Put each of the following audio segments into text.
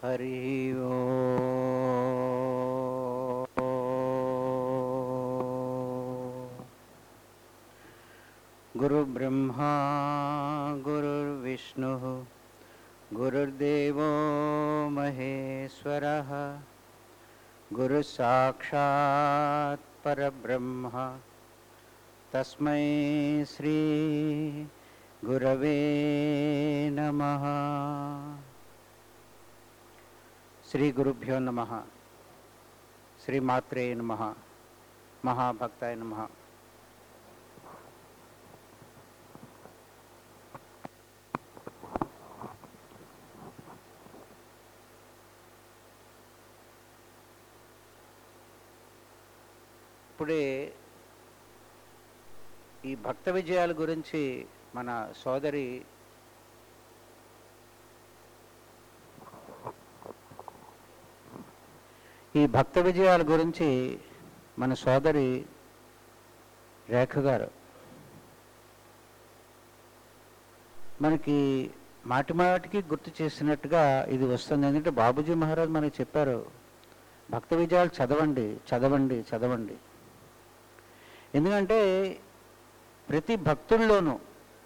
హరి గురుబ్రహ్మా గురుర్విష్ణు గురుర్దేవో మహేశ్వర గురు సాక్షాత్ పరబ్రహ్మ తస్మై శ్రీ గురవే నమ శ్రీ గురుభ్యో నమ శ్రీమాత్రే నమ మహాభక్తాయ నమ ఇప్పుడే ఈ భక్త విజయాల గురించి మన సోదరి ఈ భక్త విజయాల గురించి మన సోదరి రేఖ గారు మనకి మాటి మాటికి గుర్తు చేసినట్టుగా ఇది వస్తుంది ఎందుకంటే బాబుజీ మహారాజ్ మనకి చెప్పారు భక్త విజయాలు చదవండి చదవండి చదవండి ఎందుకంటే ప్రతి భక్తుల్లోనూ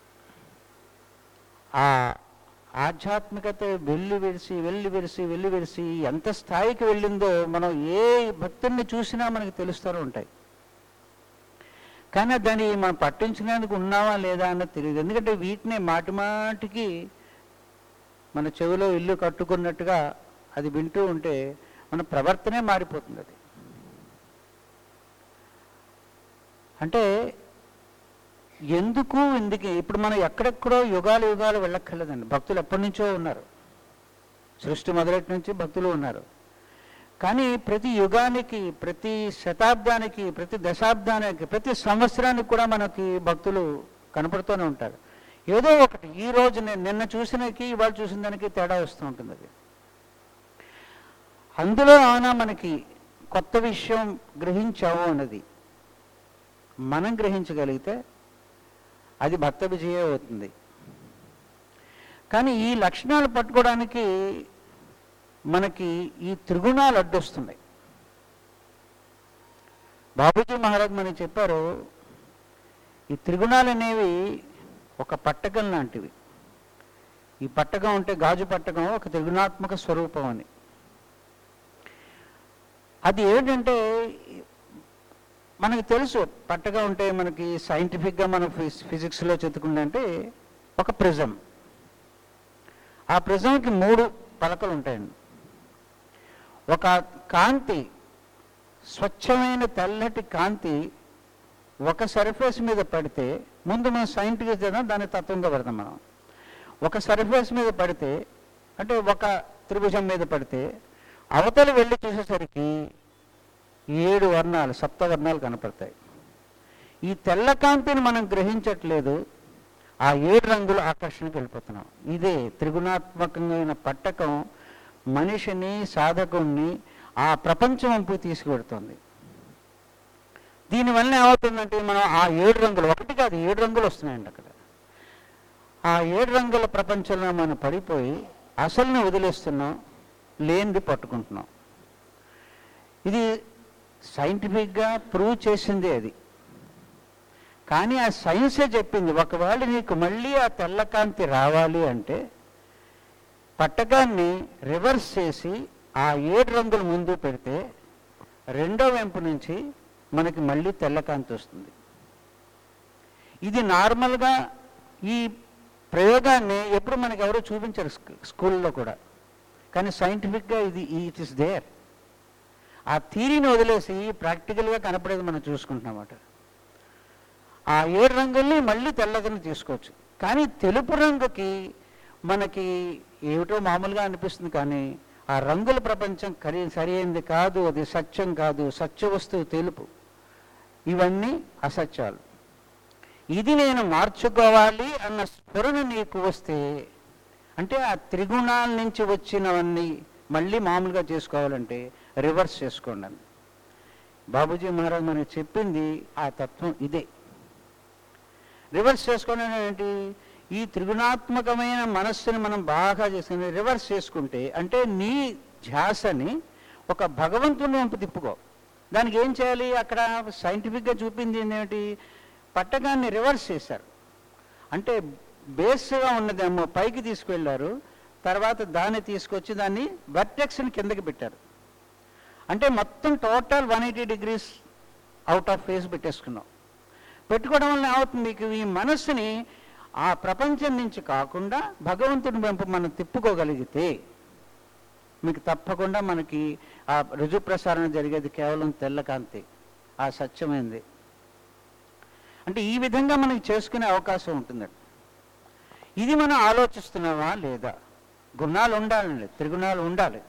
ఆ ఆధ్యాత్మికత వెళ్ళి విరిసి వెళ్ళి విరిసి వెళ్ళి విరిసి ఎంత స్థాయికి వెళ్ళిందో మనం ఏ భక్తుల్ని చూసినా మనకి తెలుస్తూనే ఉంటాయి కానీ దాన్ని మనం పట్టించుకునేందుకు ఉన్నావా లేదా అన్నది తెలియదు ఎందుకంటే వీటిని మాటి మాటికి మన చెవిలో ఇల్లు కట్టుకున్నట్టుగా అది వింటూ ఉంటే మన ప్రవర్తనే మారిపోతుంది అది అంటే ఎందుకు ఎందుకు ఇప్పుడు మనం ఎక్కడెక్కడో యుగాలు యుగాలు వెళ్ళక్కర్లేదండి భక్తులు ఎప్పటి నుంచో ఉన్నారు సృష్టి మొదలటి నుంచి భక్తులు ఉన్నారు కానీ ప్రతి యుగానికి ప్రతి శతాబ్దానికి ప్రతి దశాబ్దానికి ప్రతి సంవత్సరానికి కూడా మనకి భక్తులు కనపడుతూనే ఉంటారు ఏదో ఒకటి ఈ రోజు నేను నిన్న చూసినకి ఇవాళ చూసిన దానికి తేడా వస్తూ ఉంటుంది అది అందులో ఏమైనా మనకి కొత్త విషయం గ్రహించాము అన్నది మనం గ్రహించగలిగితే అది భక్త విజయే అవుతుంది కానీ ఈ లక్షణాలు పట్టుకోవడానికి మనకి ఈ త్రిగుణాలు అడ్డొస్తున్నాయి బాబూజీ మహారాజ్ మనకి చెప్పారు ఈ త్రిగుణాలు అనేవి ఒక పట్టకం లాంటివి ఈ పట్టకం అంటే గాజు పట్టకం ఒక త్రిగుణాత్మక స్వరూపం అని అది ఏంటంటే మనకి తెలుసు పట్టగా ఉంటే మనకి సైంటిఫిక్గా మనం ఫిజ్ ఫిజిక్స్లో చెప్పుకుంటే ఒక ప్రిజం ఆ ప్రిజంకి మూడు పలకలు ఉంటాయండి ఒక కాంతి స్వచ్ఛమైన తెల్లటి కాంతి ఒక సర్ఫేస్ మీద పడితే ముందు మనం సైంటిఫిక్ చేద్దాం దాన్ని తత్వంగా పెడతాం మనం ఒక సర్ఫేస్ మీద పడితే అంటే ఒక త్రిభుజం మీద పడితే అవతల వెళ్ళి చూసేసరికి ఏడు వర్ణాలు సప్తవర్ణాలు కనపడతాయి ఈ తెల్ల కాంతిని మనం గ్రహించట్లేదు ఆ ఏడు రంగుల ఆకర్షణకు వెళ్ళిపోతున్నాం ఇదే త్రిగుణాత్మకమైన పట్టకం మనిషిని సాధకుణ్ణి ఆ ప్రపంచం వంపు తీసుకువెడుతుంది దీనివల్ల ఏమవుతుందంటే మనం ఆ ఏడు రంగులు ఒకటి కాదు ఏడు రంగులు వస్తున్నాయండి అక్కడ ఆ ఏడు రంగుల ప్రపంచంలో మనం పడిపోయి అసలుని వదిలేస్తున్నాం లేనిది పట్టుకుంటున్నాం ఇది సైంటిఫిక్గా ప్రూవ్ చేసిందే అది కానీ ఆ సైన్సే చెప్పింది ఒకవేళ నీకు మళ్ళీ ఆ తెల్లకాంతి రావాలి అంటే పట్టకాన్ని రివర్స్ చేసి ఆ ఏడు రంగులు ముందు పెడితే రెండో వెంపు నుంచి మనకి మళ్ళీ తెల్లకాంతి వస్తుంది ఇది నార్మల్గా ఈ ప్రయోగాన్ని ఎప్పుడు మనకి ఎవరు చూపించారు స్కూ- స్కూల్లో కూడా కానీ సైంటిఫిక్గా ఇది ఇట్ ఇస్ దేర్ ఆ థీరీని వదిలేసి ప్రాక్టికల్గా కనపడేది మనం చూసుకుంటున్నమాట ఆ ఏడు రంగుల్ని మళ్ళీ తెల్లదని తీసుకోవచ్చు కానీ తెలుపు రంగుకి మనకి ఏమిటో మామూలుగా అనిపిస్తుంది కానీ ఆ రంగుల ప్రపంచం కరి సరైనది కాదు అది సత్యం కాదు సత్య వస్తువు తెలుపు ఇవన్నీ అసత్యాలు ఇది నేను మార్చుకోవాలి అన్న స్ఫురణ నీకు వస్తే అంటే ఆ త్రిగుణాల నుంచి వచ్చినవన్నీ మళ్ళీ మామూలుగా చేసుకోవాలంటే రివర్స్ చేసుకోండి అని బాబూజీ మహారాజ్ మనకి చెప్పింది ఆ తత్వం ఇదే రివర్స్ చేసుకోవడం ఏంటి ఈ త్రిగుణాత్మకమైన మనస్సుని మనం బాగా చేసుకుని రివర్స్ చేసుకుంటే అంటే నీ ధ్యాసని ఒక భగవంతుని వంపు తిప్పుకో దానికి ఏం చేయాలి అక్కడ సైంటిఫిక్గా చూపింది ఏంటి పట్టకాన్ని రివర్స్ చేశారు అంటే బేస్గా ఉన్నదేమో పైకి తీసుకువెళ్ళారు తర్వాత దాన్ని తీసుకొచ్చి దాన్ని వర్టెక్స్ని కిందకి పెట్టారు అంటే మొత్తం total one eighty degrees out of face పెట్టేసుకున్నాం పెట్టుకోవడం వల్ల ఏమవుతుంది మీకు ఈ మనస్సుని ఆ ప్రపంచం నుంచి కాకుండా భగవంతుని వెంపు మనం తిప్పుకోగలిగితే మీకు తప్పకుండా మనకి ఆ రుజు ప్రసారణ జరిగేది కేవలం తెల్లకాంతి ఆ సత్యమైంది అంటే ఈ విధంగా మనకి చేసుకునే అవకాశం ఉంటుందండి ఇది మనం ఆలోచిస్తున్నామా లేదా గుణాలు ఉండాలండి త్రిగుణాలు ఉండాలి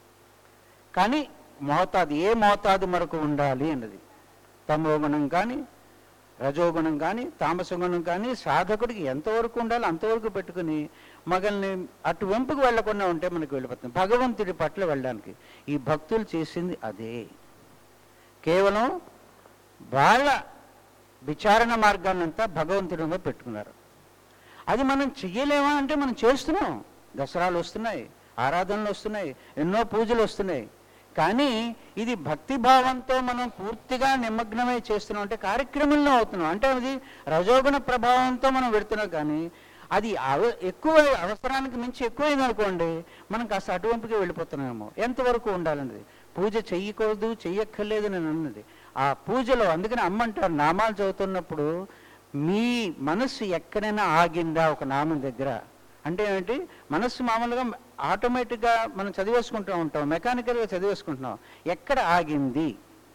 కానీ మోతాదు ఏ మోతాదు వరకు ఉండాలి అన్నది తమో గుణం కానీ రజోగుణం కానీ తామస గుణం కానీ సాధకుడికి ఎంతవరకు ఉండాలో అంతవరకు పెట్టుకుని మగల్ని అటు వెంపుకు వెళ్లకుండా ఉంటే మనకు వెళ్ళిపోతుంది భగవంతుడి పట్ల వెళ్ళడానికి ఈ భక్తులు చేసింది అదే కేవలం వాళ్ళ విచారణ మార్గాన్నంతా భగవంతుడి మీద పెట్టుకున్నారు అది మనం చెయ్యలేమా అంటే మనం చేస్తున్నాం దసరాలు వస్తున్నాయి ఆరాధనలు వస్తున్నాయి ఎన్నో పూజలు వస్తున్నాయి కానీ ఇది భక్తి భావంతో మనం పూర్తిగా నిమగ్నమై చేస్తున్నాం అంటే కార్యక్రమంలో అవుతున్నాం అంటే అది రజోగుణ ప్రభావంతో మనం పెడుతున్నాం కానీ అది అవ ఎక్కువ అవసరానికి మించి ఎక్కువైంది అనుకోండి మనం కాస్త అటువైపుకి వెళ్ళిపోతున్నామేమో ఎంతవరకు ఉండాలన్నది పూజ చెయ్యకూడదు చెయ్యక్కర్లేదు నేను అన్నది ఆ పూజలో అందుకని అమ్మ అంటారు నామాలు చదువుతున్నప్పుడు మీ మనస్సు ఎక్కడైనా ఆగిందా ఒక నామం దగ్గర అంటే ఏంటి మనస్సు మామూలుగా ఆటోమేటిక్గా మనం చదివేసుకుంటూ ఉంటాం మెకానికల్గా చదివేసుకుంటున్నాం ఎక్కడ ఆగింది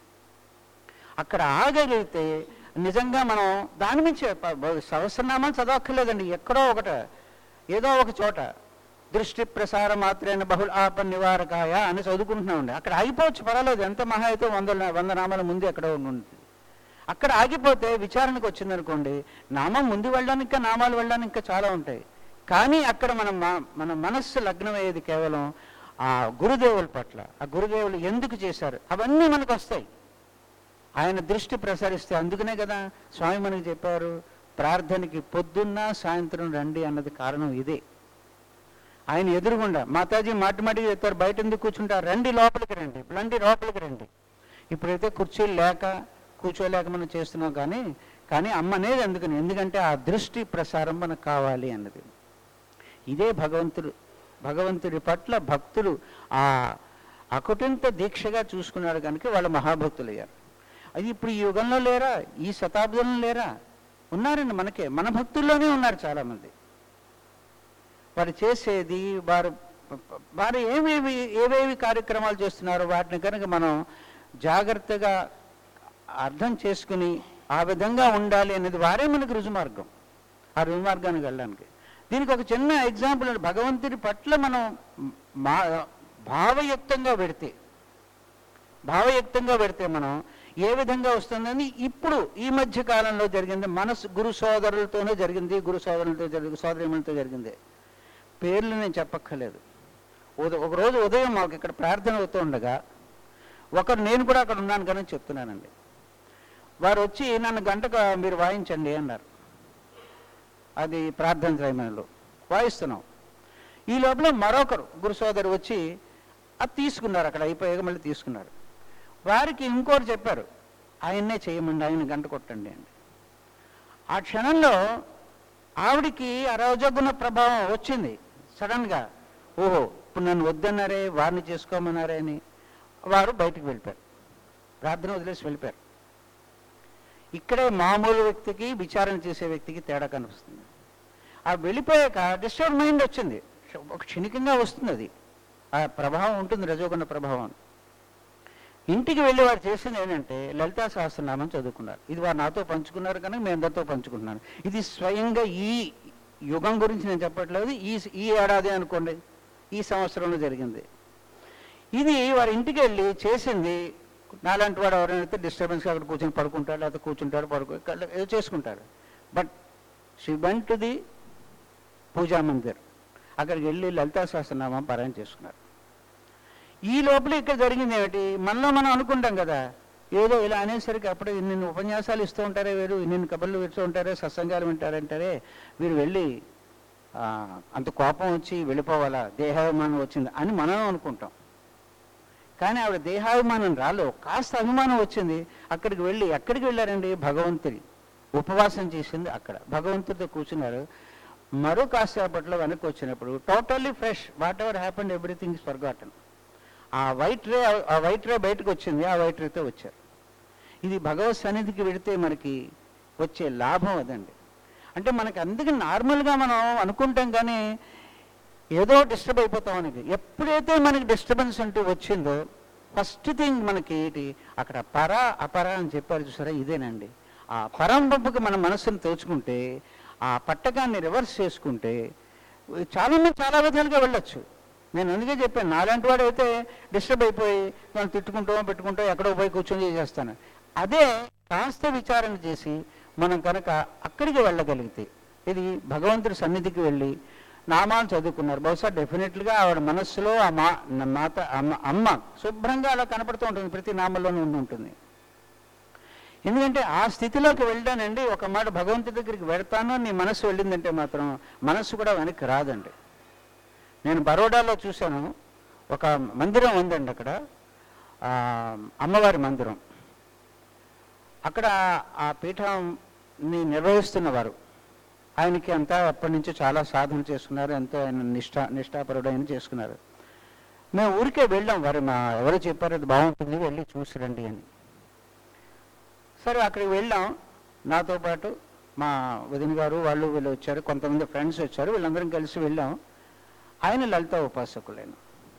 అక్కడ ఆగలిగితే నిజంగా మనం దాని నుంచి ప- బ- సహస్రనామాలు చదవక్కర్లేదండి ఎక్కడో ఒకట ఏదో ఒక చోట దృష్టి ప్రసార మాత్రేన బహుళ ఆప నివారకాయ అని చదువుకుంటున్నామండి అక్కడ ఆగిపోవచ్చు పర్వాలేదు ఎంత మహా అయితే వంద వంద నామాల ముందు ఎక్కడో ఉంటుంది అక్కడ ఆగిపోతే విచారణకు వచ్చిందనుకోండి నామం ముందు వెళ్ళడానికి ఇంకా నామాలు వెళ్ళడానికి ఇంకా చాలా ఉంటాయి కానీ అక్కడ మనం మా- మన మనస్సు లగ్నమయ్యేది కేవలం ఆ గురుదేవుల పట్ల ఆ గురుదేవులు ఎందుకు చేశారు అవన్నీ మనకు వస్తాయి ఆయన దృష్టి ప్రసరిస్తే అందుకనే కదా స్వామి మనకి చెప్పారు ప్రార్థనకి పొద్దున్న సాయంత్రం రండి అన్నది కారణం ఇదే ఆయన ఎదురుగుండా మాతాజీ మాటి మాటికి చెప్తారు బయట ఎందుకు కూర్చుంటారు రండి లోపలికి రండి రండి లోపలికి రండి ఇప్పుడైతే కుర్చీలు లేక కూర్చోలేక మనం చేస్తున్నాం కానీ కానీ అమ్మ అనేది అందుకని ఎందుకంటే ఆ దృష్టి ప్రసారం మనకు కావాలి అన్నది ఇదే భగవంతుడు భగవంతుడి పట్ల భక్తులు ఆ అకుటింత దీక్షగా చూసుకున్నాడు కనుక వాళ్ళ మహాభక్తులు అయ్యారు అది ఇప్పుడు ఈ యుగంలో లేరా ఈ శతాబ్దంలో లేరా ఉన్నారండి మనకే మన భక్తుల్లోనే ఉన్నారు చాలామంది వారు చేసేది వారు వారు ఏమేమి ఏవేవి కార్యక్రమాలు చేస్తున్నారో వాటిని కనుక మనం జాగ్రత్తగా అర్థం చేసుకుని ఆ విధంగా ఉండాలి అనేది వారే మనకు రుజుమార్గం ఆ రుజుమార్గానికి వెళ్ళడానికి దీనికి ఒక చిన్న ఎగ్జాంపుల్ అండి. భగవంతుడి పట్ల మనం మా భావయుక్తంగా పెడితే భావయుక్తంగా పెడితే మనం ఏ విధంగా వస్తుందని ఇప్పుడు ఈ మధ్య కాలంలో జరిగింది మనసు గురు సోదరులతోనే జరిగింది గురు సోదరులతో జరిగింది సోదరిమలతో జరిగింది పేర్లు నేను చెప్పక్కర్లేదు ఉద- ఒక రోజు ఉదయం మాకు ఇక్కడ ప్రార్థన అవుతూ ఉండగా ఒకరు నేను కూడా అక్కడ ఉన్నాను కానీ చెప్తున్నానండి వారు వచ్చి నన్ను గంటకు మీరు వాయించండి అన్నారు అది ప్రార్థన సమయంలో వాయిస్తున్నాం ఈ లోపల మరొకరు గురు సోదరు వచ్చి అది తీసుకున్నారు అక్కడ అయిపోయాక మళ్ళీ తీసుకున్నారు వారికి ఇంకోటి చెప్పారు ఆయన్నే చేయమండి ఆయన గంట కొట్టండి అండి ఆ క్షణంలో ఆవిడికి అరోజగుణ ప్రభావం వచ్చింది సడన్గా ఓహో ఇప్పుడు నన్ను వద్దన్నారే వారిని చేసుకోమన్నారే అని వారు బయటికి వెళ్ళిపోయారు ప్రార్థన వదిలేసి వెళ్ళిపోయారు ఇక్కడే మామూలు వ్యక్తికి విచారణ చేసే వ్యక్తికి తేడా కనిపిస్తుంది ఆ వెళ్ళిపోయాక డిస్టర్బ్ మైండ్ వచ్చింది ఒక క్షణికంగా వస్తుంది అది ఆ ప్రభావం ఉంటుంది రజోగుణ ప్రభావం ఇంటికి వెళ్ళి వారు చేసింది ఏంటంటే లలితా సహస్రనామం చదువుకున్నారు ఇది వారు నాతో పంచుకున్నారు కనుక మేము అందరితో పంచుకుంటున్నాను ఇది స్వయంగా ఈ యుగం గురించి నేను చెప్పట్లేదు ఈ ఈ ఏడాది అనుకోండి ఈ సంవత్సరంలో జరిగింది ఇది వారి ఇంటికి వెళ్ళి చేసింది నాలాంటి వాడు ఎవరైనా డిస్టర్బెన్స్ అక్కడ కూర్చొని పడుకుంటాడు లేకపోతే కూర్చుంటాడు పడుకో ఏదో చేసుకుంటాడు but she went to the puja mandir అక్కడికి వెళ్ళి లలితా సహస్రనామం పారాయణ చేసుకున్నారు ఈ లోపల ఇక్కడ జరిగింది ఏమిటి మనలో మనం అనుకుంటాం కదా ఏదో ఇలా అనేసరికి అప్పుడే ఇన్ని ఉపన్యాసాలు ఇస్తూ ఉంటారే వీరు ఇన్ని కబుర్లు విడుతూ ఉంటారే సత్సంగాలు వింటారంటారే వీరు వెళ్ళి ఆ, అంత కోపం వచ్చి వెళ్ళిపోవాలా దేహాభిమానం వచ్చింది అని మనం అనుకుంటాం కానీ ఆవిడ దేహాభిమానం రాలో కాస్త అభిమానం వచ్చింది అక్కడికి వెళ్ళి ఎక్కడికి వెళ్ళారండి భగవంతుడి ఉపవాసం చేసింది అక్కడ భగవంతుడితో కూర్చున్నారు మరో కాసేపట్లో వెనక్కి వచ్చినప్పుడు totally fresh whatever happened everything is forgotten a white ray a white రే బయటకు వచ్చింది ఆ వైట్ రేతో వచ్చారు ఇది భగవత్ సన్నిధికి వెళితే మనకి వచ్చే లాభం అదండి అంటే మనకి అందుకే నార్మల్గా మనం అనుకుంటాం కానీ ఏదో డిస్టర్బ్ అయిపోతాం అనేది ఎప్పుడైతే మనకి డిస్టర్బెన్స్ అంటూ వచ్చిందో ఫస్ట్ థింగ్ మనకి ఏంటి అక్కడ పర అపర అని చెప్పారు చూసారా ఇదేనండి ఆ పరంపంపుకి మన మనస్సును తోచుకుంటే ఆ పట్టకాన్ని రివర్స్ చేసుకుంటే చాలామంది చాలా విధాలుగా వెళ్ళొచ్చు నేను అందుకే చెప్పాను నాలాంటి వాడు అయితే డిస్టర్బ్ అయిపోయి మనం తిట్టుకుంటూ పెట్టుకుంటూ ఎక్కడో పోయి కూర్చొని చేసేస్తాను అదే కాస్త విచారణ చేసి మనం కనుక అక్కడికి వెళ్ళగలిగితే ఇది భగవంతుడి సన్నిధికి వెళ్ళి నామాలు చదువుకున్నారు బహుశా డెఫినెట్లుగా ఆవిడ మనస్సులో ఆ మా నా మాత అమ్మ అమ్మ శుభ్రంగా అలా కనపడుతూ ఉంటుంది ప్రతి నామంలోనూ ఉండి ఉంటుంది ఎందుకంటే ఆ స్థితిలోకి వెళ్ళానండి ఒక మాట భగవంతుడి దగ్గరికి వెళ్తాను నీ మనస్సు వెళ్ళిందంటే మాత్రం మనస్సు కూడా వెనక్కి రాదండి నేను బరోడాలో చూశాను ఒక మందిరం ఉందండి అక్కడ ఆ, అమ్మవారి మందిరం అక్కడ ఆ పీఠంని నిర్వహిస్తున్నవారు ఆయనకి అంతా అప్పటి నుంచి చాలా సాధన చేసుకున్నారు ఎంతో ఆయన నిష్ఠా నిష్ఠాపరుడు ఆయన చేసుకున్నారు మేము ఊరికే వెళ్ళాం వారు మా ఎవరు చెప్పారు అది బాగుంటుంది వెళ్ళి చూసి రండి అని సరే అక్కడికి వెళ్ళాం నాతో పాటు మా వదిన గారు వాళ్ళు వీళ్ళు వచ్చారు కొంతమంది ఫ్రెండ్స్ వచ్చారు వీళ్ళందరం కలిసి వెళ్ళాం ఆయన లలిత ఉపాసకులైన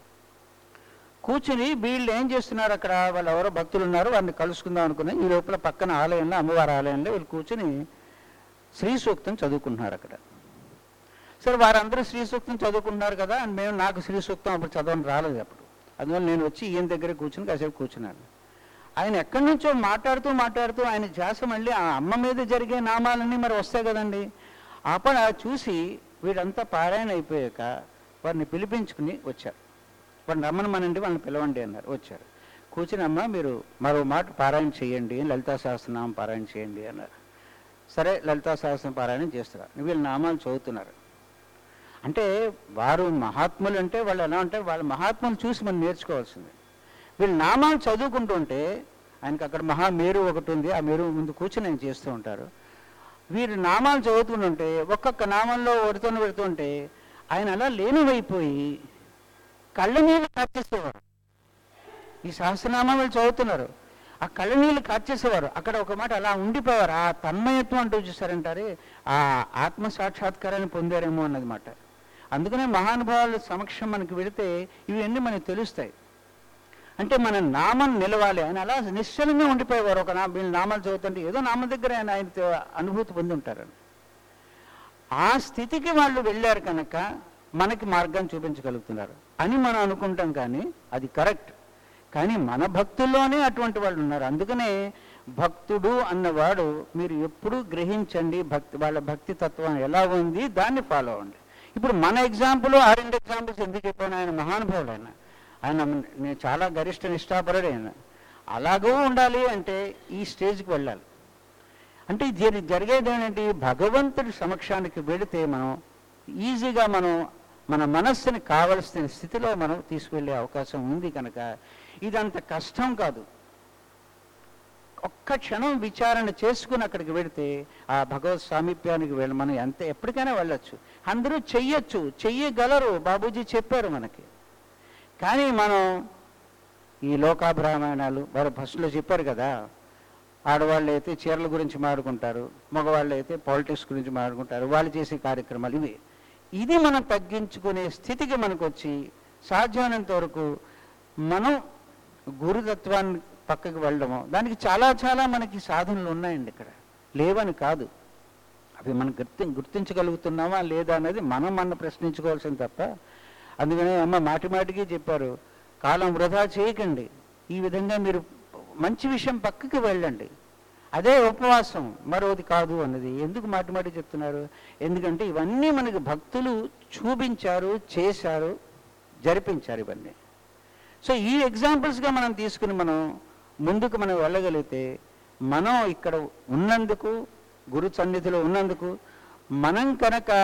కూర్చుని వీళ్ళు ఏం చేస్తున్నారు అక్కడ వాళ్ళు ఎవరో భక్తులు ఉన్నారు వారిని కలుసుకుందాం అనుకున్నాం ఈ లోపల పక్కన ఆలయంలో అమ్మవారి ఆలయంలో వీళ్ళు కూర్చుని శ్రీ సూక్తం చదువుకుంటున్నారు అక్కడ సరే వారందరూ శ్రీ సూక్తం చదువుకుంటున్నారు కదా అని మేము నాకు శ్రీ సూక్తం అప్పుడు చదవని రాలేదు అప్పుడు అందువల్ల నేను వచ్చి ఈయన దగ్గర కూర్చుని కాసేపు కూర్చున్నాను ఆయన ఎక్కడి నుంచో మాట్లాడుతూ మాట్లాడుతూ ఆయన ధ్యాస మళ్ళీ ఆ అమ్మ మీద జరిగే నామాలన్నీ మరి వస్తాయి కదండి అప్పుడు ఆ చూసి వీడంతా పారాయణ అయిపోయాక వారిని పిలిపించుకుని వచ్చారు వాడిని రమ్మనమనండి వాళ్ళని పిలవండి అన్నారు వచ్చారు కూర్చుని అమ్మ మీరు మరో మాట పారాయణ చేయండి లలితా సహస్రనామం పారాయణ చేయండి అన్నారు సరే లలితా సహస్రం పారాయణం చేస్తున్నారు వీళ్ళు నామాలు చదువుతున్నారు అంటే వారు మహాత్ములు అంటే వాళ్ళు ఎలా అంటే వాళ్ళ మహాత్ములు చూసి మనం నేర్చుకోవాల్సింది వీళ్ళు నామాలు చదువుకుంటుంటే ఆయనకి అక్కడ మహా మేరు ఒకటి ఉంది ఆ మేరు ముందు కూర్చొని ఆయన చేస్తూ ఉంటారు వీరు నామాలు చదువుతుంటే ఒక్కొక్క నామంలో పెడుతూ పెడుతుంటే ఆయన అలా లేనివైపోయి కళ్ళ నీళ్ళు కార్చేసేవారు ఈ సహస్రనామాలు వీళ్ళు చదువుతున్నారు ఆ కళ్ళ నీళ్ళు కార్చేసేవారు అక్కడ ఒక మాట అలా ఉండిపోయారు ఆ తన్మయత్వం అంటూ చూసారంటారే ఆ ఆత్మ సాక్షాత్కారాన్ని పొందారేమో అన్నది మాట అందుకనే మహానుభావుల సమక్షం మనకి వెళితే ఇవన్నీ మనకు తెలుస్తాయి అంటే మన నామం నిలవాలి ఆయన అలా నిశ్చలంగా ఉండిపోయేవారు ఒక నా వీళ్ళు నామాలు చదువుతుంటే ఏదో నామం దగ్గర ఆయన ఆయన అనుభూతి పొంది ఉంటారు ఆ స్థితికి వాళ్ళు వెళ్ళారు కనుక మనకి మార్గం చూపించగలుగుతున్నారు అని మనం అనుకుంటాం కానీ అది కరెక్ట్ కానీ మన భక్తుల్లోనే అటువంటి వాళ్ళు ఉన్నారు అందుకనే భక్తుడు అన్నవాడు మీరు ఎప్పుడూ గ్రహించండి భక్తి వాళ్ళ భక్తి తత్వం ఎలా ఉంది దాన్ని ఫాలో అవ్వండి ఇప్పుడు మన ఎగ్జాంపుల్ ఆ రెండు ఎగ్జాంపుల్స్ ఎందుకు చెప్పాను ఆయన మహానుభావుడు ఆయన ఆయన నేను చాలా గరిష్ట నిష్ఠాపరుడు ఆయన అలాగూ ఉండాలి అంటే ఈ స్టేజ్కి వెళ్ళాలి అంటే ఇది జరిగేది ఏంటంటే భగవంతుడి సమక్షానికి వెళితే మనం ఈజీగా మనం మన మనస్సుని కావలసిన స్థితిలో మనం తీసుకువెళ్ళే అవకాశం ఉంది కనుక ఇది అంత కష్టం కాదు ఒక్క క్షణం విచారణ చేసుకుని అక్కడికి వెళితే ఆ భగవత్ సామీప్యానికి వెళ్ళి మనం ఎంత ఎప్పటికైనా వెళ్ళొచ్చు అందరూ చెయ్యొచ్చు చెయ్యగలరు బాబూజీ చెప్పారు మనకి కానీ మనం ఈ లోకాభ్రామాయణాలు వారు ఫస్ట్లో చెప్పారు కదా ఆడవాళ్ళు అయితే చీరల గురించి మాట్లాడుకుంటారు మగవాళ్ళు అయితే పాలిటిక్స్ గురించి మాట్లాడుకుంటారు వాళ్ళు చేసే కార్యక్రమాలు ఇవి ఇది మనం తగ్గించుకునే స్థితికి మనకు వచ్చి సాధ్యమైనంత వరకు మనం గురుతత్వాన్ని పక్కకి వెళ్ళడము దానికి చాలా చాలా మనకి సాధనలు ఉన్నాయండి ఇక్కడ లేవని కాదు అవి మనం గుర్తి గుర్తించగలుగుతున్నామా లేదా అనేది మనం మన ప్రశ్నించుకోవాల్సింది తప్ప అందుకనే అమ్మ మాటి మాటికి చెప్పారు కాలం వృధా చేయకండి ఈ విధంగా మీరు మంచి విషయం పక్కకి వెళ్ళండి అదే ఉపవాసం మరోది కాదు అన్నది ఎందుకు మాటి మాటి చెప్తున్నారు ఎందుకంటే ఇవన్నీ మనకి భక్తులు చూపించారు చేశారు జరిపించారు ఇవన్నీ సో ఈ ఎగ్జాంపుల్స్గా మనం తీసుకుని మనం ముందుకు మనం వెళ్ళగలిగితే మనం ఇక్కడ ఉన్నందుకు గురు సన్నిధిలో ఉన్నందుకు మనం కనుక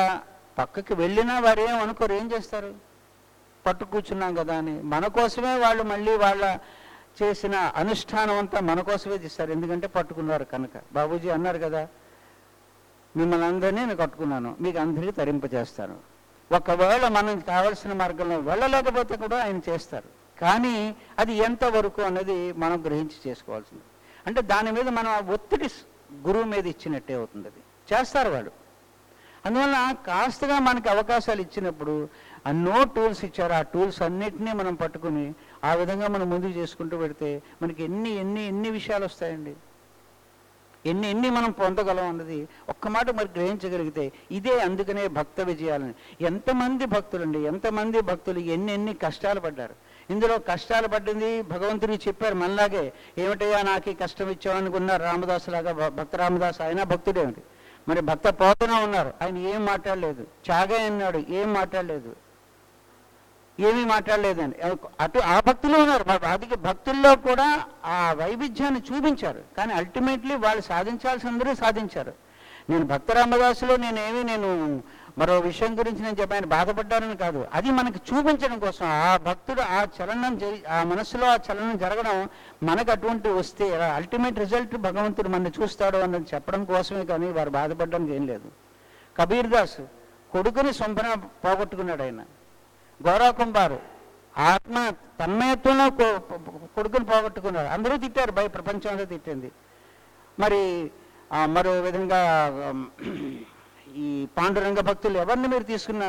పక్కకి వెళ్ళినా వారు ఏం అనుకోరు ఏం చేస్తారు పట్టు కూర్చున్నాం కదా అని మన కోసమే వాళ్ళు మళ్ళీ వాళ్ళ చేసిన అనుష్ఠానం అంతా మన కోసమే చేస్తారు ఎందుకంటే పట్టుకున్నారు కనుక బాబూజీ అన్నారు కదా మిమ్మల్ని అందరినీ నేను కట్టుకున్నాను మీకు అందరికీ తరింపజేస్తాను ఒకవేళ మనం కావలసిన మార్గంలో వెళ్ళలేకపోతే కూడా ఆయన చేస్తారు కానీ అది ఎంతవరకు అన్నది మనం గ్రహించి చేసుకోవాల్సింది అంటే దాని మీద మనం ఆ ఒత్తిడి స్- గురువు మీద ఇచ్చినట్టే అవుతుంది అది చేస్తారు వాళ్ళు అందువల్ల కాస్తగా మనకి అవకాశాలు ఇచ్చినప్పుడు ఎన్నో టూల్స్ ఇచ్చారు ఆ టూల్స్ అన్నిటినీ మనం పట్టుకుని ఆ విధంగా మనం ముందుకు చేసుకుంటూ పెడితే మనకి ఎన్ని ఎన్ని ఎన్ని విషయాలు వస్తాయండి ఎన్ని ఎన్ని మనం పొందగలం అన్నది ఒక్క మాట మరి గ్రహించగలిగితే ఇదే అందుకనే భక్త విజయాలని ఎంతమంది భక్తులండి ఎంతమంది భక్తులు ఎన్ని ఎన్ని కష్టాలు పడ్డారు ఇందులో కష్టాలు పడ్డింది భగవంతుని చెప్పారు మనలాగే ఏమిటయ్యా నాకు ఈ కష్టం ఇచ్చావు అనుకున్నారు రామదాసు లాగా భ- భక్త రామదాసు ఆయన భక్తుడేమిటి మరి భక్త పోతన ఉన్నారు ఆయన ఏం మాట్లాడలేదు చాగా అన్నాడు ఏం మాట్లాడలేదు ఏమీ మాట్లాడలేదండి అటు ఆ భక్తులు ఉన్నారు మరి అది భక్తుల్లో కూడా ఆ వైవిధ్యాన్ని చూపించారు కానీ అల్టిమేట్లీ వాళ్ళు సాధించాల్సిందరూ సాధించారు నేను భక్త రామదాసులో నేనేమి నేను మరో విషయం గురించి నేను చెప్పాను బాధపడ్డానని కాదు అది మనకి చూపించడం కోసం ఆ భక్తుడు ఆ చలనం జరి ఆ మనసులో ఆ చలనం జరగడం మనకు అటువంటి వస్తే అల్టిమేట్ రిజల్ట్ భగవంతుడు మన చూస్తాడు అన్నది చెప్పడం కోసమే కానీ వారు బాధపడడానికి ఏం లేదు కబీర్ దాస్ కొడుకుని సొంపన పోగొట్టుకున్నాడు ఆయన గౌరవ కుంభారు ఆత్మ తన్మయత్వంలో కొ- కొడుకుని పోగొట్టుకున్నాడు అందరూ తిట్టారు బయ ప్రపంచం అంతా తిట్టింది మరి ఆ, మరో విధంగా ఉమ్, ఈ పాండురంగ భక్తులు ఎవరిని మీరు తీసుకున్నా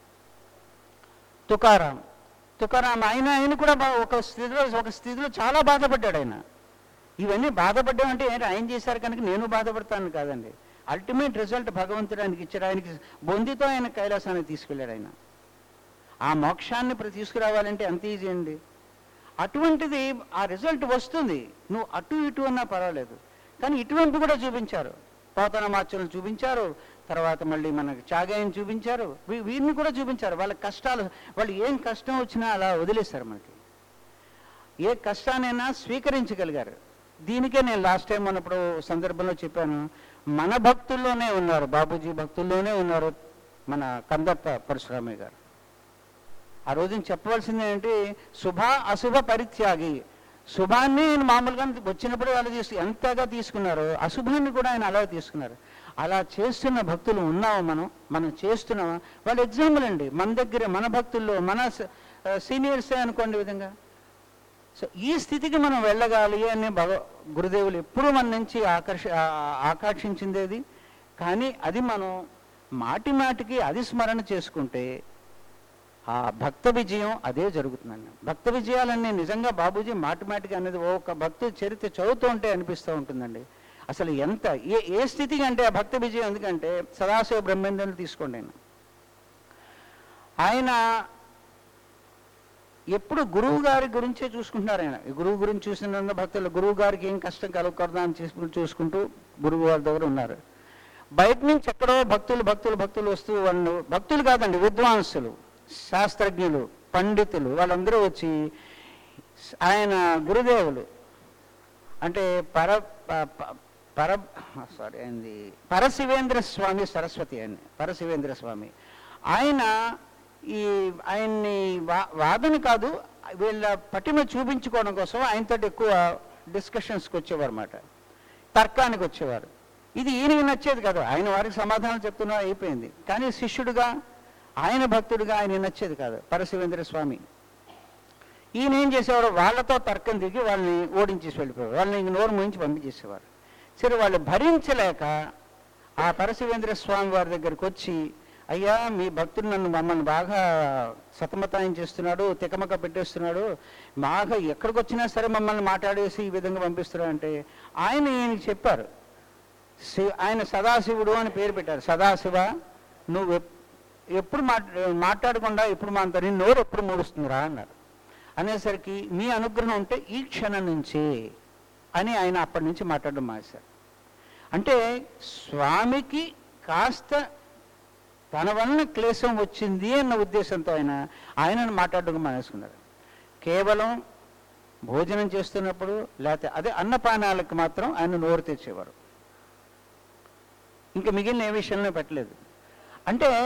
తుకారాం తుకారాం ఆయన ఆయన కూడా బా- ఒక స్థితిలో ఒక స్థితిలో చాలా బాధపడ్డాడు ఆయన ఇవన్నీ బాధపడ్డామంటే ఏంటి ఆయన చేశారు కనుక నేను బాధపడతాను కాదండి అల్టిమేట్ రిజల్ట్ భగవంతుడు ఆయనకి ఇచ్చాడు ఆయనకి బొందితో ఆయన కైలాసానికి తీసుకెళ్ళాడు ఆయన ఆ మోక్షాన్ని ప్ర- తీసుకురావాలంటే ఎంత ఈజీ అండి అటువంటిది ఆ రిజల్ట్ వస్తుంది నువ్వు అటు ఇటు అన్నా పర్వాలేదు కానీ ఇటువంటి కూడా చూపించారు పోతన మార్చులను చూపించారు తర్వాత మళ్ళీ మనకి చాగాయని చూపించారు వీ- వీరిని కూడా చూపించారు వాళ్ళ కష్టాలు వాళ్ళు ఏం కష్టం వచ్చినా అలా వదిలేశారు మనకి ఏ కష్టానైనా స్వీకరించగలిగారు దీనికే నేను లాస్ట్ టైం ఉన్నప్పుడు సందర్భంలో చెప్పాను మన భక్తుల్లోనే ఉన్నారు బాబూజీ భక్తుల్లోనే ఉన్నారు మన కందప్ప పరశురామయ్య గారు ఆ రోజున చెప్పవలసింది ఏంటి శుభ అశుభ పరిత్యాగి శుభాన్ని ఆయన మామూలుగా వచ్చినప్పుడు అలా తీసుకు ఎంతగా తీసుకున్నారో అశుభాన్ని కూడా ఆయన అలా తీసుకున్నారు అలా చేస్తున్న భక్తులు ఉన్నాము మనం మనం చేస్తున్నామా వాళ్ళు ఎగ్జాంపుల్ అండి మన దగ్గర మన భక్తుల్లో మన సీనియర్సే అనుకోండి ఈ విధంగా సో ఈ స్థితికి మనం వెళ్ళగాలి అని భగ గురుదేవులు ఎప్పుడూ మన నుంచి ఆకర్ష ఆ- ఆ- ఆకర్షించిందేది కానీ అది మనం మాటి మాటికి అది స్మరణ చేసుకుంటే ఆ భక్త విజయం అదే జరుగుతుందండి భక్త విజయాలన్నీ నిజంగా బాబూజీ మాటి మాటికి అనేది ఓ ఒక భక్తు చరిత్ర చదువుతూ ఉంటే అనిపిస్తూ ఉంటుందండి అసలు ఎంత ఏ ఏ స్థితికి అంటే ఆ భక్త విజయం ఎందుకంటే సదాశివ బ్రహ్మేంద్రుని తీసుకోండి ఆయన ఆయన ఎప్పుడు గురువు గారి గురించే చూసుకుంటున్నారు ఆయన ఈ గురువు గురించి చూసిన భక్తులు గురువు గారికి ఏం కష్టం కలగకూడదా అని చేసుకుంటూ చూసుకుంటూ గురువు గారి దగ్గర ఉన్నారు బయట నుంచి ఎక్కడో భక్తులు భక్తులు భక్తులు వస్తూ వాళ్ళు భక్తులు కాదండి విద్వాంసులు శాస్త్రజ్ఞులు పండితులు వాళ్ళందరూ వచ్చి ఆయన గురుదేవులు అంటే పర ప- ప- పర సారీ ఆయనది పరశివేంద్ర స్వామి సరస్వతి ఆయన పరశివేంద్ర స్వామి ఆయన ఈ ఆయన్ని వా వాదన కాదు వీళ్ళ పటిమ చూపించుకోవడం కోసం ఆయనతో ఎక్కువ డిస్కషన్స్కి వచ్చేవారు అన్నమాట తర్కానికి వచ్చేవారు ఇది ఈయనకి నచ్చేది కాదు ఆయన వారికి సమాధానం చెప్తున్నా అయిపోయింది కానీ శిష్యుడిగా ఆయన భక్తుడిగా ఆయన నచ్చేది కాదు పరశివేంద్ర స్వామి ఈయన ఏం చేసేవాడు వాళ్ళతో తర్కం దిగి వాళ్ళని ఓడించేసి వెళ్ళిపోయారు వాళ్ళని ఇంక నోరు ముయించి పంపించేసేవారు సరే వాళ్ళు భరించలేక ఆ పరశివేంద్ర స్వామి వారి దగ్గరికి వచ్చి అయ్యా మీ భక్తుడు నన్ను మమ్మల్ని బాగా సతమతాయం చేస్తున్నాడు తికమక పెట్టేస్తున్నాడు బాగా ఎక్కడికి వచ్చినా సరే మమ్మల్ని మాట్లాడేసి ఈ విధంగా పంపిస్తున్నాడు అంటే ఆయన ఈయనకి చెప్పారు శి- ఆయన సదాశివుడు అని పేరు పెట్టారు సదాశివ నువ్వు ఎప్- ఎప్పుడు మాట్లా మాట్లాడకుండా ఎప్పుడు మా నీ నోరు ఎప్పుడు మూడుస్తుందిరా అన్నారు అనేసరికి మీ అనుగ్రహం ఉంటే ఈ క్షణం నుంచి అని ఆయన అప్పటి నుంచి మాట్లాడడం మానేశారు అంటే స్వామికి కాస్త తన వలన క్లేశం వచ్చింది అన్న ఉద్దేశంతో ఆయన ఆయనను మాట్లాడడం మానేసుకున్నారు కేవలం భోజనం చేస్తున్నప్పుడు లేకపోతే అదే అన్నపానాలకు మాత్రం ఆయన నోరు తెచ్చేవారు ఇంకా మిగిలిన ఏ విషయంలో పెట్టలేదు అంటే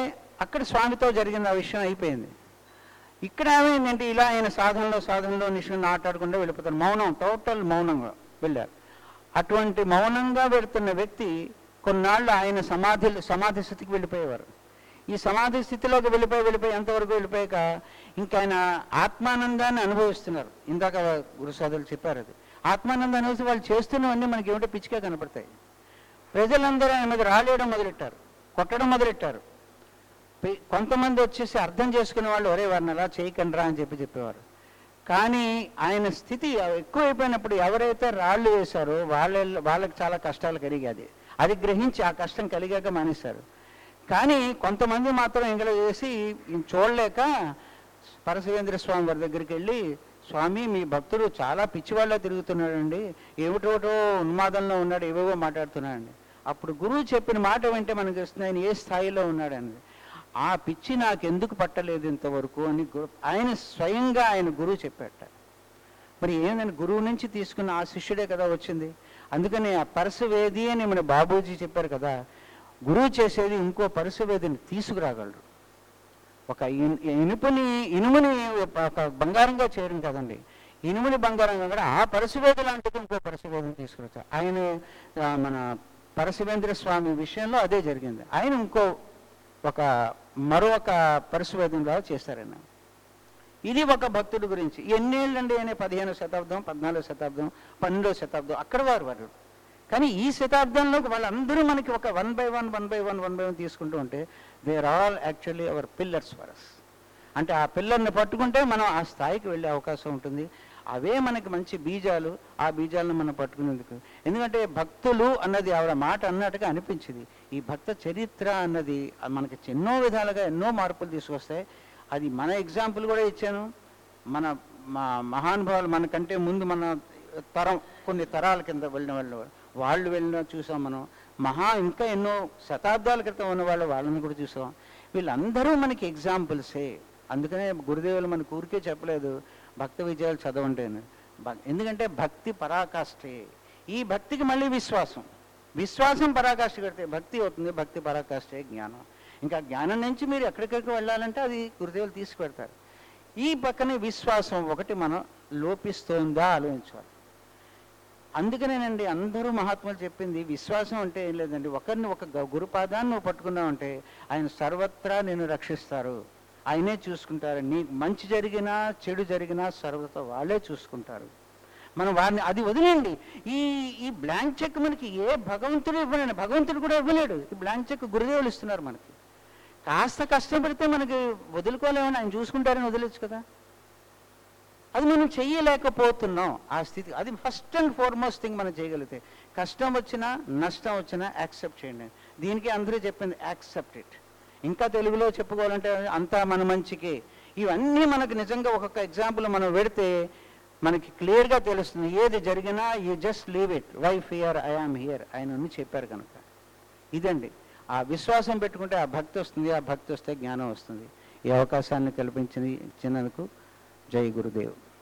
అక్కడ స్వామితో జరిగిన ఆ విషయం అయిపోయింది ఇక్కడ ఏమైందంటే ఇలా ఆయన సాధనలో సాధనలో నిష్ణ ఆటాడకుండా వెళ్ళిపోతారు మౌనం టోటల్ మౌనంగా వెళ్ళారు అటువంటి మౌనంగా వెళుతున్న వ్యక్తి కొన్నాళ్ళు ఆయన సమాధి సమాధి స్థితికి వెళ్ళిపోయేవారు ఈ సమాధి స్థితిలోకి వెళ్ళిపోయి వెళ్ళిపోయి ఎంతవరకు వెళ్ళిపోయాక ఇంకా ఆయన ఆత్మానందాన్ని అనుభవిస్తున్నారు ఇందాక గురు సోదరులు చెప్పారు అది ఆత్మానందాన్ని అనుభవిస్తే వాళ్ళు చేస్తున్నవన్నీ మనకి ఏమిటో పిచ్చిగా కనపడతాయి ప్రజలందరూ ఆయన మీద రాలేయడం మొదలెట్టారు కొట్టడం మొదలెట్టారు పి- కొంతమంది వచ్చేసి అర్థం చేసుకునే వాళ్ళు ఒరే వారిని అలా చేయకండిరా అని చెప్పి చెప్పేవారు కానీ ఆయన స్థితి ఎక్కువైపోయినప్పుడు ఎవరైతే రాళ్ళు వేశారో వాళ్ళ వాళ్ళకి చాలా కష్టాలు కలిగాది అది గ్రహించి ఆ కష్టం కలిగాక మానేశారు కానీ కొంతమంది మాత్రం ఎంగల చేసి ఈయన చూడలేక పరశివేంద్ర స్వామి వారి దగ్గరికి వెళ్ళి స్వామి మీ భక్తుడు చాలా పిచ్చివాళ్ళ తిరుగుతున్నాడండి ఏమిటోటో ఉన్మాదంలో ఉన్నాడు ఏవేవో మాట్లాడుతున్నాడండి అప్పుడు గురువు చెప్పిన మాట వింటే మనకు తెలుస్తుంది ఆయన ఏ స్థాయిలో ఉన్నాడని ఆ పిచ్చి నాకు ఎందుకు పట్టలేదు ఇంతవరకు అని గురు ఆయన స్వయంగా ఆయన గురువు చెప్పాట మరి ఏందని గురువు నుంచి తీసుకున్న ఆ శిష్యుడే కదా వచ్చింది అందుకని ఆ పరశువేది అని మన బాబూజీ చెప్పారు కదా గురువు చేసేది ఇంకో పరశువేదిని తీసుకురాగలరు ఒక ఇన్- ఇనుపుని ఇనుముని ఒక బంగారంగా చేయడం కదండి ఇనుముని బంగారంగా కూడా ఆ పరశువేది లాంటిది ఇంకో పరశువేదిని తీసుకురొచ్చారు ఆయన ఆ, మన పరశువేంద్ర స్వామి విషయంలో అదే జరిగింది ఆయన ఇంకో ఒక మరొక పరశువేదంగా చేశారాయన ఇది ఒక భక్తుడి గురించి ఎన్నేళ్ళండి అనే పదిహేను శతాబ్దం పద్నాలుగో శతాబ్దం పన్నెండో శతాబ్దం అక్కడ వారు వారు కానీ ఈ శతాబ్దంలో వాళ్ళందరూ మనకి ఒక one by one one by one one by one తీసుకుంటూ ఉంటే they are all actually our pillars for us అంటే ఆ పిల్లర్ని పట్టుకుంటే మనం ఆ స్థాయికి వెళ్ళే అవకాశం ఉంటుంది అవే మనకి మంచి బీజాలు ఆ బీజాలను మనం పట్టుకునేందుకు ఎందుకంటే భక్తులు అన్నది ఆవిడ మాట అన్నట్టుగా అనిపించింది ఈ భక్త చరిత్ర అన్నది అది మనకి ఎన్నో విధాలుగా ఎన్నో మార్పులు తీసుకొస్తాయి అది మన ఎగ్జాంపుల్ కూడా ఇచ్చాను మన మా మహానుభావులు మనకంటే ముందు మన తరం కొన్ని తరాల కింద వెళ్ళిన వాళ్ళు వాళ్ళు వెళ్ళిన చూసాం మనం మహా ఇంకా ఎన్నో శతాబ్దాల క్రితం ఉన్న వాళ్ళు వాళ్ళని కూడా చూసాం వీళ్ళందరూ మనకి ఎగ్జాంపుల్సే అందుకనే గురుదేవులు మనకు ఊరికే చెప్పలేదు భక్త విజయాలు చదవండి అని భ- ఎందుకంటే భక్తి పరాకాష్ఠే ఈ భక్తికి మళ్ళీ విశ్వాసం విశ్వాసం పరాకాష్ఠ కడితే భక్తి అవుతుంది భక్తి పరాకాష్ఠే జ్ఞానం ఇంకా జ్ఞానం నుంచి మీరు ఎక్కడికెక్కడికి వెళ్ళాలంటే అది గురుదేవులు తీసుకుపెడతారు ఈ పక్కనే విశ్వాసం ఒకటి మనం లోపిస్తోందా ఆలోచించాలి అందుకనేనండి అందరూ మహాత్ములు చెప్పింది విశ్వాసం అంటే ఏం లేదండి ఒకరిని ఒక గ- గురుపాదాన్ని నువ్వు పట్టుకున్నావంటే ఆయన సర్వత్రా నేను రక్షిస్తారు ఆయనే చూసుకుంటారు నీకు మంచి జరిగినా చెడు జరిగినా సర్వత వాళ్ళే చూసుకుంటారు మనం వారిని అది వదిలేండి ఈ ఈ బ్లాంక్ చెక్ మనకి ఏ భగవంతుడు ఇవ్వలేడు భగవంతుడు కూడా ఇవ్వలేడు ఈ బ్లాంక్ చెక్ గురుదేవులు ఇస్తున్నారు మనకి కాస్త కష్టపడితే మనకి వదులుకోలేమని ఆయన చూసుకుంటారని వదిలేచ్చు కదా అది మనం చెయ్యలేకపోతున్నాం ఆ స్థితి అది ఫస్ట్ అండ్ ఫార్మోస్ట్ థింగ్ మనం చేయగలిగితే కష్టం వచ్చినా నష్టం వచ్చినా యాక్సెప్ట్ చేయండి దీనికి అందరూ చెప్పింది యాక్సెప్ట్ ఇట్ ఇంకా తెలుగులో చెప్పుకోవాలంటే అంతా మన మంచికి ఇవన్నీ మనకు నిజంగా ఒక్కొక్క ఎగ్జాంపుల్ మనం పెడితే మనకి క్లియర్గా తెలుస్తుంది ఏది జరిగినా you just leave it why fear I am here ఆయన అన్ని చెప్పారు కనుక ఇదండి ఆ విశ్వాసం పెట్టుకుంటే ఆ భక్తి వస్తుంది ఆ భక్తి వస్తే జ్ఞానం వస్తుంది ఈ అవకాశాన్ని కల్పించింది ఇచ్చినందుకు జై గురుదేవ్